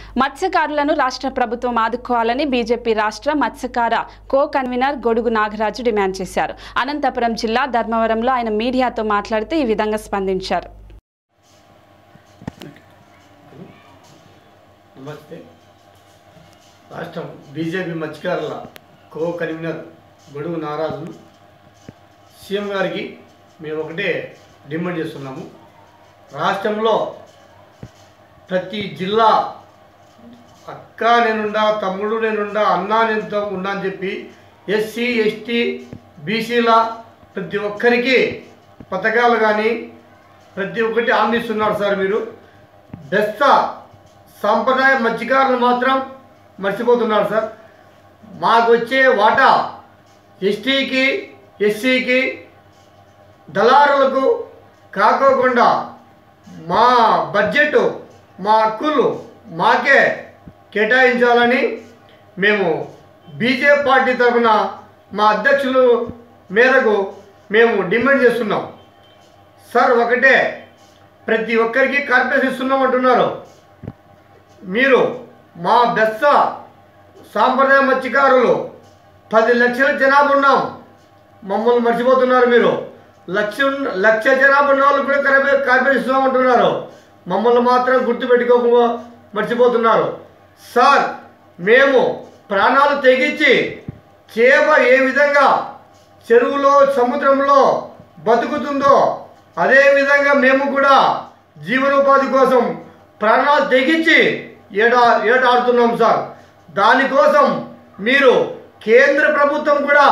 మత్స్యకారులను రాష్ట్ర ప్రభుత్వం ఆదుకోవాలని బీజేపీ రాష్ట్ర మత్స్యకార కో కన్వీనర్ గొడుగు నాగరాజు డిమాండ్ చేశారు అనంతపురం జిల్లా ధర్మవరంలో ఆయన మీడియాతో మాట్లాడుతూ ఈ విధంగా స్పందించారు నమస్తే రాష్ట్రం బీజేపీ మత్స్యకారుల కో కన్వీనర్ గొడుగు నారాజు సీఎం గారికి మేము ఒకటే డిమాండ్ చేస్తున్నాము రాష్ట్రంలో ప్రతి జిల్లా అక్క నేనుండా తమ్ముడు నేనుండా అన్నా నేను ఉన్నా అని చెప్పి ఎస్సీ ఎస్టీ బీసీల ప్రతి ఒక్కరికి పథకాలు కానీ ప్రతి ఒక్కటి ఆందిస్తున్నారు సార్ మీరు బెస్త సాంప్రదాయ మత్స్యకారులు మాత్రం మర్చిపోతున్నారు సార్ మాకు వచ్చే వాటా ఎస్టీకి ఎస్సీకి దళారులకు కాకోకుండా మా బడ్జెట్ మా హక్కులు మాకే కేటాయించాలని మేము బీజేపీ పార్టీ తరఫున మా అధ్యక్షులు మేరకు మేము డిమాండ్ చేస్తున్నాం సార్ ఒకటే ప్రతి ఒక్కరికి కార్పొరేషన్ ఇస్తున్నాం అంటున్నారు మీరు మా బెస్స సాంప్రదాయ మత్స్యకారులు పది లక్షల జనాభా ఉన్నాం మమ్మల్ని మర్చిపోతున్నారు మీరు లక్ష ఉన్న- లక్ష జనాభా ఉన్న వాళ్ళు కూడా కార్పొరే కార్పొరేషన్ ఇస్తామంటున్నారు మమ్మల్ని మాత్రం గుర్తుపెట్టుకోక మర్చిపోతున్నారు సార్ మేము ప్రాణాలు తెగించి చేప ఏ విధంగా చెరువులో సముద్రంలో బతుకుతుందో అదే విధంగా మేము కూడా జీవనోపాధి కోసం ప్రాణాలు తెగించి ఏడా ఏటాడుతున్నాం సార్ దానికోసం మీరు కేంద్ర ప్రభుత్వం కూడా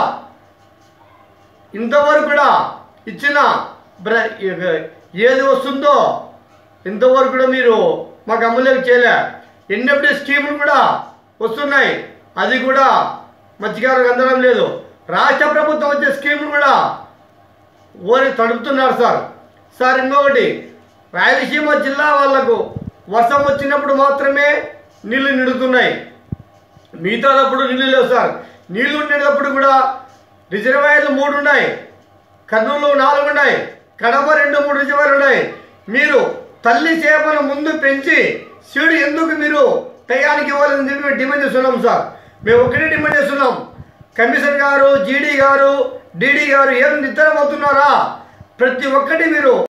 ఇంతవరకు కూడా ఇచ్చిన బ్ర- ఏది వస్తుందో ఇంతవరకు కూడా మీరు మాకు అమలులోకి చేయలే ఎన్నప్పుడు స్కీములు కూడా వస్తున్నాయి అది కూడా మత్స్యకారులకు అందడం లేదు రాష్ట్ర ప్రభుత్వం వచ్చే స్కీములు కూడా ఓరి తడుపుతున్నారు సార్ సార్ ఇంకొకటి రాయలసీమ జిల్లా వాళ్లకు వర్షం వచ్చినప్పుడు మాత్రమే నీళ్లు నిండుతున్నాయి మిగతాదప్పుడు నీళ్ళు లేవు సార్ నీళ్లు ఉండేటప్పుడు కూడా రిజర్వాయర్లు మూడు ఉన్నాయి కర్నూలు నాలుగు ఉన్నాయి కడప రెండు మూడు రిజర్వాయర్లు ఉన్నాయి మీరు తల్లి చేపను ముందు పెంచి సీడు ఎందుకు మీరు టయానికి ఇవ్వాలని చెప్పి మేము డిమాండ్ చేస్తున్నాం సార్ మేము ఒకటే డిమాండ్ చేస్తున్నాం కమిషనర్ గారు జీడీ గారు డీడీ గారు ఏం నిద్రపోతున్నారా ప్రతి ఒక్కటి మీరు